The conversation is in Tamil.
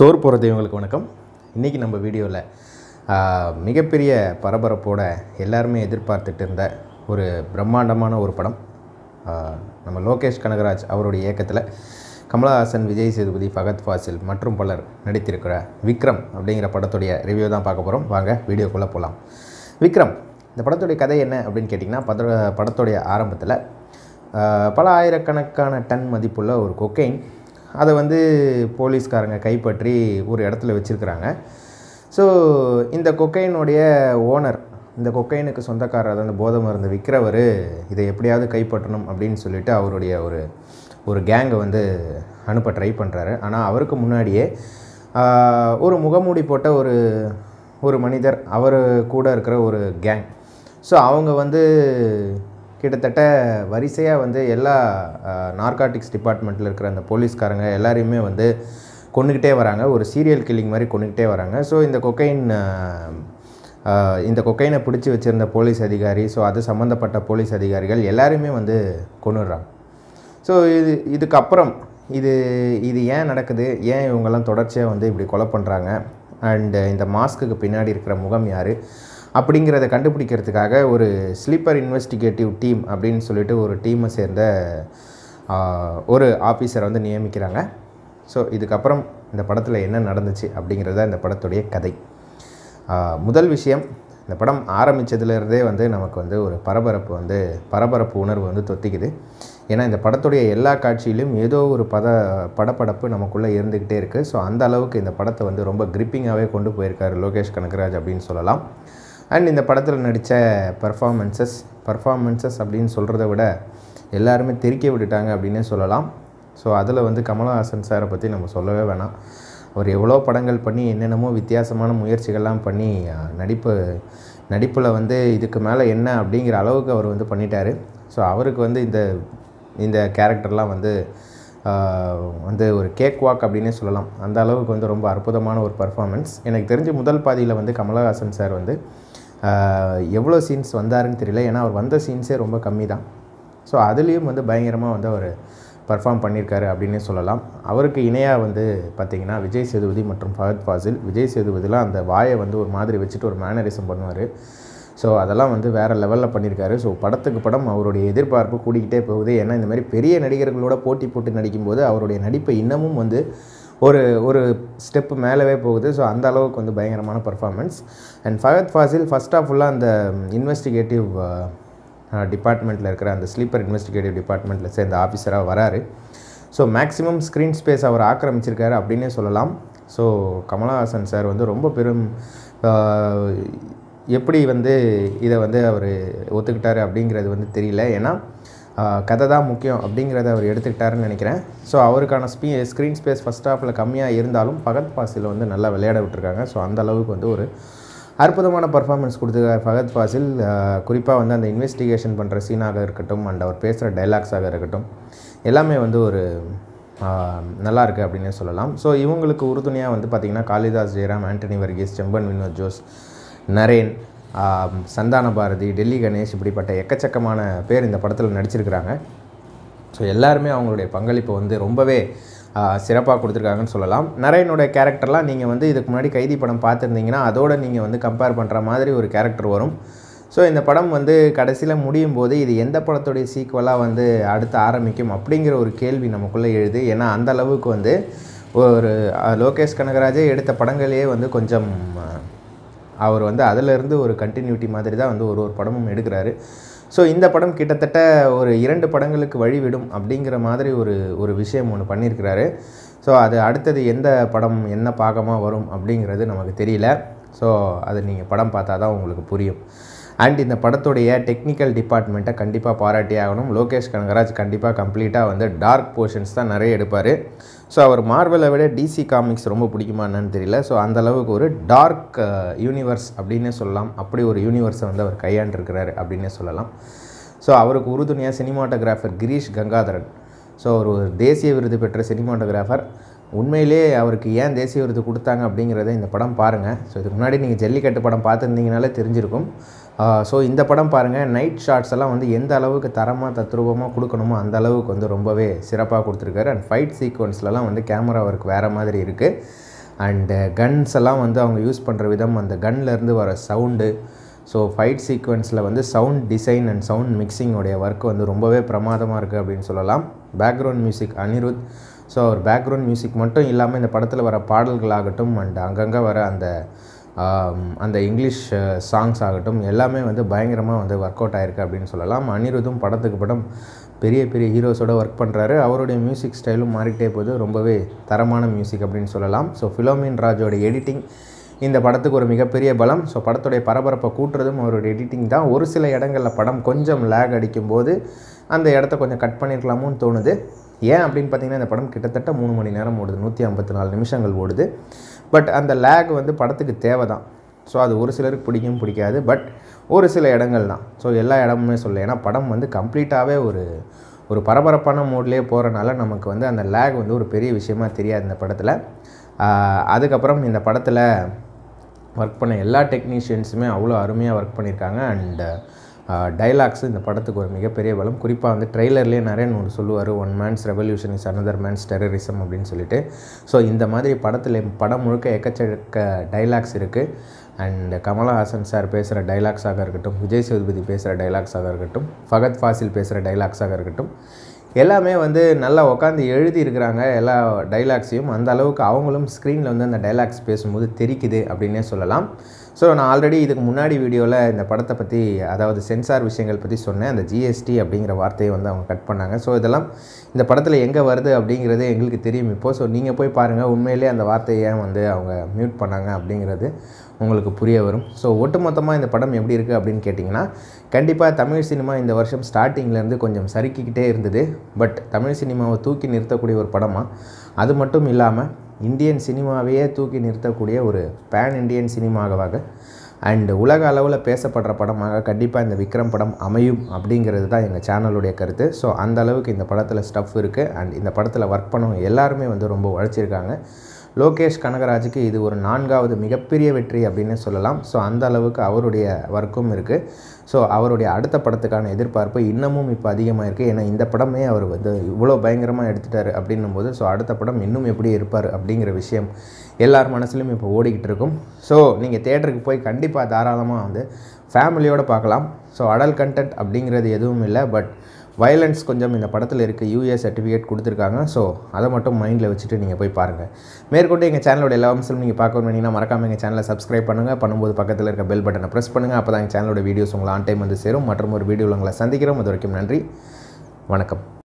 சோறு போகிறதவங்களுக்கு வணக்கம் இன்றைக்கி நம்ம வீடியோவில் மிகப்பெரிய பரபரப்போட எல்லாருமே எதிர்பார்த்துட்டு இருந்த ஒரு பிரம்மாண்டமான ஒரு படம் ஆ, நம்ம லோகேஷ் கனகராஜ் அவருடைய இயக்கத்தில் கமலஹாசன் விஜய் சேதுபதி ஃபகத் ஃபாசில் மற்றும் பலர் நடித்திருக்கிற விக்ரம் அப்படிங்கிற படத்துடைய ரிவ்யூ தான் பார்க்க போகிறோம் வாங்க வீடியோக்குள்ளே போகலாம் விக்ரம் இந்த படத்துடைய கதை என்ன அப்படின்னு கேட்டிங்கன்னா பட படத்துடைய ஆரம்பத்தில் ஆஹ் பல ஆயிரக்கணக்கான டன் மதிப்புள்ள ஒரு கொக்கைன் அதை வந்து போலீஸ்காரங்க கைப்பற்றி ஒரு இடத்துல வச்சுருக்கிறாங்க ஸோ இந்த கொக்கைனுடைய ஓனர் இந்த கொக்கைனுக்கு சொந்தக்காரர் அதாவது அந்த போதை மருந்து விற்கிறவர் இதை எப்படியாவது கைப்பற்றணும் அப்படின்னு சொல்லிட்டு அவருடைய ஒரு ஒரு கேங்கை வந்து அனுப்ப ட்ரை பண்ணுறாரு ஆனால் அவருக்கு முன்னாடியே ஆஹ் ஒரு முகமூடி போட்ட ஒரு ஒரு மனிதர் அவர் கூட இருக்கிற ஒரு கேங் ஸோ அவங்க வந்து கிட்டத்தட்ட வரிசையாக வந்து எல்லா நார்காட்டிக்ஸ் டிபார்ட்மெண்ட்டில் இருக்கிற அந்த போலீஸ்காரங்க எல்லாரையுமே வந்து கொண்டுக்கிட்டே வராங்க ஒரு சீரியல் கில்லிங் மாதிரி கொண்டுக்கிட்டே வராங்க ஸோ இந்த கொக்கைன் இந்த கொக்கைனை பிடிச்சி வச்சுருந்த போலீஸ் அதிகாரி ஸோ அது சம்மந்தப்பட்ட போலீஸ் அதிகாரிகள் எல்லாருமே வந்து கொண்டுடுறாங்க ஸோ இது இதுக்கப்புறம் இது இது ஏன் நடக்குது ஏன் இவங்கெல்லாம் தொடர்ச்சியாக வந்து இப்படி கொலை பண்ணுறாங்க அண்டு இந்த மாஸ்க்குக்கு பின்னாடி இருக்கிற முகம் யார் அப்படிங்கிறத கண்டுபிடிக்கிறதுக்காக ஒரு ஸ்லீப்பர் இன்வெஸ்டிகேட்டிவ் டீம் அப்படின்னு சொல்லிட்டு ஒரு டீமை சேர்ந்த ஆ, ஒரு ஆஃபீஸரை வந்து நியமிக்கிறாங்க ஸோ இதுக்கப்புறம் இந்த படத்தில் என்ன நடந்துச்சு அப்படிங்கிறத இந்த படத்துடைய கதை ஆ, முதல் விஷயம் இந்த படம் ஆரம்பித்ததுலேருந்தே வந்து நமக்கு வந்து ஒரு பரபரப்பு வந்து பரபரப்பு உணர்வு வந்து தொத்திக்குது ஏன்னா இந்த படத்துடைய எல்லா காட்சியிலும் ஏதோ ஒரு பத படப்படப்பு நமக்குள்ளே இருந்துக்கிட்டே இருக்குது ஸோ அந்த அளவுக்கு இந்த படத்தை வந்து ரொம்ப கிரிப்பிங்காகவே கொண்டு போயிருக்காரு லோகேஷ் கனகராஜ் அப்படின்னு சொல்லலாம் அண்ட் இந்த படத்தில் நடித்த பர்ஃபார்மன்சஸ் பர்ஃபார்மன்சஸ் அப்படின்னு சொல்கிறத விட எல்லாருமே தெறிக்க விட்டுட்டாங்க அப்படின்னே சொல்லலாம் ஸோ அதில் வந்து கமலஹாசன் சாரை பற்றி நம்ம சொல்லவே வேணாம் அவர் எவ்வளோ படங்கள் பண்ணி என்னென்னமோ வித்தியாசமான முயற்சிகள்லாம் பண்ணி அஹ், நடிப்பு நடிப்பில் வந்து இதுக்கு மேலே என்ன அப்படிங்கிற அளவுக்கு அவர் வந்து பண்ணிட்டாரு ஸோ அவருக்கு வந்து இந்த இந்த கேரக்டர்லாம் வந்து ஆஹ், வந்து ஒரு கேக் வாக் அப்படின்னே சொல்லலாம் அந்த அளவுக்கு வந்து ரொம்ப அற்புதமான ஒரு பர்ஃபார்மன்ஸ் எனக்கு தெரிஞ்சு முதல் பாதியில் வந்து கமலஹாசன் சார் வந்து ஆஹ், எவ்வளோ சீன்ஸ் வந்தாருன்னு தெரியல ஏன்னா அவர் வந்த சீன்ஸே ரொம்ப கம்மி தான் ஸோ அதுலேயும் வந்து பயங்கரமாக வந்து அவர் பர்ஃபார்ம் பண்ணியிருக்காரு அப்படின்னே சொல்லலாம் அவருக்கு இணையாக வந்து பார்த்திங்கன்னா விஜய் சேதுபதி மற்றும் ஃபஹத் ஃபாசில் விஜய் சேதுபதிலாம் அந்த வாயை வந்து ஒரு மாதிரி வச்சுட்டு ஒரு மேனரிசம் பண்ணுவார் ஸோ அதெல்லாம் வந்து வேறு லெவலில் பண்ணியிருக்காரு ஸோ படத்துக்கு படம் அவருடைய எதிர்பார்ப்பு கூடிக்கிட்டே போகுது ஏன்னா இந்த மாதிரி பெரிய நடிகர்களோட போட்டி போட்டு நடிக்கும்போது அவருடைய நடிப்பை இன்னமும் வந்து ஒரு ஒரு ஸ்டெப்பு மேலவே போகுது ஸோ அந்த அளவுக்கு வந்து பயங்கரமான performance and Fahadh Faasil first half ஃபுல்லாக அந்த இன்வெஸ்டிகேட்டிவ் டிபார்ட்மெண்ட்டில் இருக்கிற அந்த ஸ்லீப்பர் இன்வெஸ்டிகேட்டிவ் டிபார்ட்மெண்ட்டில் சேர்ந்த ஆஃபீஸராக வராரு ஸோ மேக்ஸிமம் ஸ்க்ரீன் ஸ்பேஸ் அவர் ஆக்கிரமிச்சிருக்காரு அப்படின்னே சொல்லலாம் ஸோ கமலஹாசன் சார் வந்து ரொம்ப பெரும் ஆஹ், எப்படி வந்து இதை வந்து அவர் ஒத்துக்கிட்டாரு அப்படிங்கிறது வந்து தெரியல ஏன்னா ஆஹ், கதை தான் முக்கியம் அப்படிங்கிறத அவர் எடுத்துக்கிட்டாருன்னு நினைக்கிறேன் ஸோ அவருக்கான ஸ்பீ ஸ்க்ரீன் ஸ்பேஸ் ஃபஸ்ட் ஹாஃபில் கம்மியாக இருந்தாலும் பகத் பாசில் வந்து நல்லா விளையாட விட்டுருக்காங்க ஸோ அந்த அளவுக்கு வந்து ஒரு அற்புதமான பர்ஃபார்மன்ஸ் கொடுத்துருக்கார் ஃபகத் ஃபாசில் குறிப்பாக வந்து அந்த இன்வெஸ்டிகேஷன் பண்ணுற சீனாக இருக்கட்டும் அண்ட் அவர் பேசுகிற டைலாக்ஸாக இருக்கட்டும் எல்லாமே வந்து ஒரு ஆஹ், நல்லா இருக்குது அப்படின்னே சொல்லலாம் ஸோ இவங்களுக்கு உறுதுணையாக வந்து பார்த்திங்கன்னா காளிதாஸ் ஜெயராம் ஆண்டனி வர்கீஸ் செம்பன் வினோத் ஜோஸ் நரேன் ஆஹ், சந்தான பாரதி டெல்லி கணேஷ் இப்படிப்பட்ட எக்கச்சக்கமான பேர் இந்த படத்தில் நடிச்சிருக்கிறாங்க ஸோ எல்லாருமே அவங்களுடைய பங்களிப்பை வந்து ரொம்பவே சிறப்பாக கொடுத்துருக்காங்கன்னு சொல்லலாம் நரேனுடைய கேரக்டர்லாம் நீங்கள் வந்து இதுக்கு முன்னாடி கைதி படம் பார்த்துருந்தீங்கன்னா அதோட நீங்கள் வந்து கம்பேர் பண்ணுற மாதிரி ஒரு கேரக்டர் வரும் ஸோ இந்த படம் வந்து கடைசியில் முடியும் போது இது எந்த படத்துடைய சீக்குவலாக வந்து அடுத்து ஆரம்பிக்கும் அப்படிங்கிற ஒரு கேள்வி நமக்குள்ளே எழுது ஏன்னா அந்த அளவுக்கு வந்து ஒரு அஹ், லோகேஷ் கனகராஜே எடுத்த படங்களே வந்து கொஞ்சம் அஹ், அவர் வந்து அதிலிருந்து ஒரு கண்டினியூட்டி மாதிரி தான் வந்து ஒரு ஒரு படமும் எடுக்கிறாரு ஸோ இந்த படம் கிட்டத்தட்ட ஒரு இரண்டு படங்களுக்கு வழிவிடும் அப்படிங்கிற மாதிரி ஒரு ஒரு விஷயம் ஒன்று பண்ணியிருக்கிறாரு ஸோ அது அடுத்தது எந்த படம் என்ன பாகமாக வரும் அப்படிங்கிறது நமக்கு தெரியல ஸோ அது நீங்கள் படம் பார்த்தா தான் உங்களுக்கு புரியும் அண்ட் இந்த படத்துடைய டெக்னிக்கல் டிபார்ட்மெண்ட்டை கண்டிப்பாக பாராட்டி ஆகணும் லோகேஷ் கனகராஜ் கண்டிப்பாக கம்ப்ளீட்டாக வந்து டார்க் போர்ஷன்ஸ் தான் நிறைய எடுப்பார் ஸோ அவர் மார்வலை விட டிசி காமிக்ஸ் ரொம்ப பிடிக்குமா என்னன்னு தெரியல ஸோ அந்த அளவுக்கு ஒரு டார்க் யூனிவர்ஸ் அப்படின்னே சொல்லலாம் அப்படி ஒரு யூனிவர்ஸை வந்து அவர் கையாண்டிருக்கிறாரு அப்படின்னே சொல்லலாம் ஸோ அவருக்கு உறுதுணையாக சினிமாட்டோகிராஃபர் கிரீஷ் கங்காதரன் ஸோ ஒரு தேசிய விருது பெற்ற சினிமாட்டோகிராஃபர் உண்மையிலே அவருக்கு ஏன் தேசிய விருது கொடுத்தாங்க அப்படிங்கிறத இந்த படம் பாருங்கள் ஸோ இதுக்கு முன்னாடி நீங்கள் ஜல்லிக்கட்டு படம் பார்த்துருந்தீங்கனாலே தெரிஞ்சிருக்கும் ஸோ இந்த படம் பாருங்கள் நைட் ஷாட்ஸ் எல்லாம் வந்து எந்த அளவுக்கு தரமாக தத்ரூபமாக கொடுக்கணுமோ அந்த அளவுக்கு வந்து ரொம்பவே சிறப்பாக கொடுத்துருக்காரு அண்ட் ஃபைட் சீக்வன்ஸ்லலாம் வந்து கேமரா ஒர்க் வேறு மாதிரி இருக்குது அண்டு கன்ஸ் எல்லாம் வந்து அவங்க யூஸ் பண்ணுற விதம் அந்த கன்லேருந்து வர சவுண்டு ஸோ ஃபைட் சீக்வன்ஸில் வந்து சவுண்ட் டிசைன் அண்ட் சவுண்ட் மிக்சிங்கோடைய ஒர்க் வந்து ரொம்பவே பிரமாதமாக இருக்குது அப்படின்னு சொல்லலாம் பேக்ரவுண்ட் மியூசிக் அனிருத் ஸோ அவர் பேக்ரவுண்ட் மியூசிக் மட்டும் இல்லாமல் இந்த படத்தில் வர பாடல்களாகட்டும் அண்ட் அங்கங்கே வர அந்த ஆம், அந்த இங்கிலீஷ் சாங்ஸ் ஆகட்டும் எல்லாமே வந்து பயங்கரமாக வந்து ஒர்க் அவுட் ஆயிருக்கு அப்படின்னு சொல்லலாம் அனிருத்தும் படத்துக்கு படம் பெரிய பெரிய ஹீரோஸோட ஒர்க் பண்ணுறாரு அவருடைய மியூசிக் ஸ்டைலும் மாறிக்கிட்டே போகுது ரொம்பவே தரமான மியூசிக் அப்படின்னு சொல்லலாம் ஸோ ஃபிலோமின் ராஜோட எடிட்டிங் இந்த படத்துக்கு ஒரு மிகப்பெரிய பலம் ஸோ படத்துடைய பரபரப்பை கூட்டுறதும் அவருடைய எடிட்டிங் தான் ஒரு சில இடங்களில் படம் கொஞ்சம் லேக் அடிக்கும்போது அந்த இடத்த கொஞ்சம் கட் பண்ணியிருக்கலாமோன்னு தோணுது ஏன் அப்படின்னு பார்த்தீங்கன்னா இந்த படம் கிட்டத்தட்ட மூணு மணி நேரம் ஓடுது நூற்றி ஐம்பத்தி நாலு நிமிஷங்கள் ஓடுது பட் அந்த லேக் வந்து படத்துக்கு தேவை தான் ஸோ அது ஒரு சிலருக்கு பிடிக்கும் பிடிக்காது பட் ஒரு சில இடங்கள் தான் ஸோ எல்லா இடமுமே சொல்ல ஏன்னா படம் வந்து கம்ப்ளீட்டாகவே ஒரு ஒரு பரபரப்பான மோட்லேயே போகிறனால நமக்கு வந்து அந்த லேக் வந்து ஒரு பெரிய விஷயமா தெரியாது இந்த படத்தில் ஆஹ் அதுக்கப்புறம் இந்த படத்தில் ஒர்க் பண்ண எல்லா டெக்னீஷியன்ஸுமே அவ்வளோ அருமையாக ஒர்க் பண்ணியிருக்காங்க அண்ட் டைலாக்ஸ் இந்த படத்துக்கு ஒரு மிகப்பெரிய பலம் குறிப்பாக வந்து ட்ரெய்லர்லேயே நிறைய ஒன்று சொல்லுவார் one man's revolution is another man's terrorism அப்படின்னு சொல்லிட்டு ஸோ இந்த மாதிரி படத்தில் படம் முழுக்க எக்கச்சக்க டைலாக்ஸ் இருக்குது அண்ட் கமலஹாசன் சார் பேசுகிற டைலாக்ஸாக இருக்கட்டும் விஜய் சேதுபதி பேசுகிற டைலாக்ஸாக இருக்கட்டும் ஃபகத் ஃபாசில் பேசுகிற டைலாக்ஸாக இருக்கட்டும் எல்லாமே வந்து நல்லா உட்காந்து எழுதி இருக்கிறாங்க எல்லா டைலாக்ஸையும் அந்த அளவுக்கு அவங்களும் ஸ்க்ரீனில் வந்து அந்த டைலாக்ஸ் பேசும்போது தெரிக்குது அப்படின்னே சொல்லலாம் ஸோ நான் ஆல்ரெடி இதுக்கு முன்னாடி வீடியோவில் இந்த படத்தை பற்றி அதாவது சென்சார் விஷயங்கள் பற்றி சொன்னேன் அந்த ஜிஎஸ்டி அப்படிங்கிற வார்த்தையை வந்து அவங்க கட் பண்ணாங்க ஸோ இதெல்லாம் இந்த படத்தில் எங்கே வருது அப்படிங்கிறது எங்களுக்கு தெரியும் இப்போது ஸோ நீங்கள் போய் பாருங்கள் உண்மையிலேயே அந்த வார்த்தையை ஏன் வந்து அவங்க மியூட் பண்ணாங்க அப்படிங்கிறது உங்களுக்கு புரிய வரும் ஸோ ஒட்டுமொத்தமாக இந்த படம் எப்படி இருக்குது அப்படின்னு கேட்டிங்கன்னா கண்டிப்பாக தமிழ் சினிமா இந்த வருஷம் ஸ்டார்டிங்லேருந்து கொஞ்சம் சறுக்கிக்கிட்டே இருந்தது பட் தமிழ் சினிமாவை தூக்கி நிறுத்தக்கூடிய ஒரு படமாக அது மட்டும் இல்லாமல் இந்தியன் சினிமாவையே தூக்கி நிறுத்தக்கூடிய ஒரு பேன் இண்டியன் சினிமாவாக அண்ட் உலக அளவில் பேசப்படுற படமாக கண்டிப்பாக இந்த விக்ரம் படம் அமையும் அப்படிங்கிறது தான் எங்கள் சேனலுடைய கருத்து ஸோ அந்த அளவுக்கு இந்த படத்தில் ஸ்டஃப் இருக்குது அண்ட் இந்த படத்தில் ஒர்க் பண்ணவங்க எல்லாருமே வந்து ரொம்ப உழைச்சிருக்காங்க லோகேஷ் கனகராஜுக்கு இது ஒரு நான்காவது மிகப்பெரிய வெற்றி அப்படின்னு சொல்லலாம் ஸோ அந்த அளவுக்கு அவருடைய ஒர்க்கும் இருக்குது ஸோ அவருடைய அடுத்த படத்துக்கான எதிர்பார்ப்பு இன்னமும் இப்போ அதிகமாக இருக்குது ஏன்னா இந்த படமே அவர் வந்து இவ்வளோ பயங்கரமாக எடுத்துட்டார் அப்படின்னும் போது ஸோ அடுத்த படம் இன்னும் எப்படி இருப்பார் அப்படிங்கிற விஷயம் எல்லார் மனசுலையும் இப்போ ஓடிக்கிட்டு இருக்கும் ஸோ நீங்கள் தேட்டருக்கு போய் கண்டிப்பாக தாராளமாக வந்து ஃபேமிலியோடு பார்க்கலாம் ஸோ அடல் கண்டென்ட் அப்படிங்கிறது எதுவும் இல்லை பட் வயலன்ஸ் கொஞ்சம் இந்த படத்தில் இருக்க யூஏ சர்டிஃபிகேட் கொடுத்துருக்காங்க ஸோ அதை மட்டும் மைண்டில் வச்சுட்டு நீங்கள் போய் பாருங்கள் மேற்கொண்டு எங்கள் சேனலோட எல்லா அம்சமும் நீங்கள் பார்க்கணும் வேணும்னா மறக்காமல் எங்கள் சேனலை சப்ஸ்கிரைப் பண்ணுங்கள் பண்ணும்போது பக்கத்தில் இருக்க பெல் பட்டனை ப்ரெஸ் பண்ணுங்கள் அப்போ தான் எங்கள் சேனலோட வீடியோஸ் உங்களை ஆன் டைம் வந்து சேரும் மற்றும் ஒரு வீடியோவில் உங்களை சந்திக்கிறோம் அது வரைக்கும் நன்றி வணக்கம்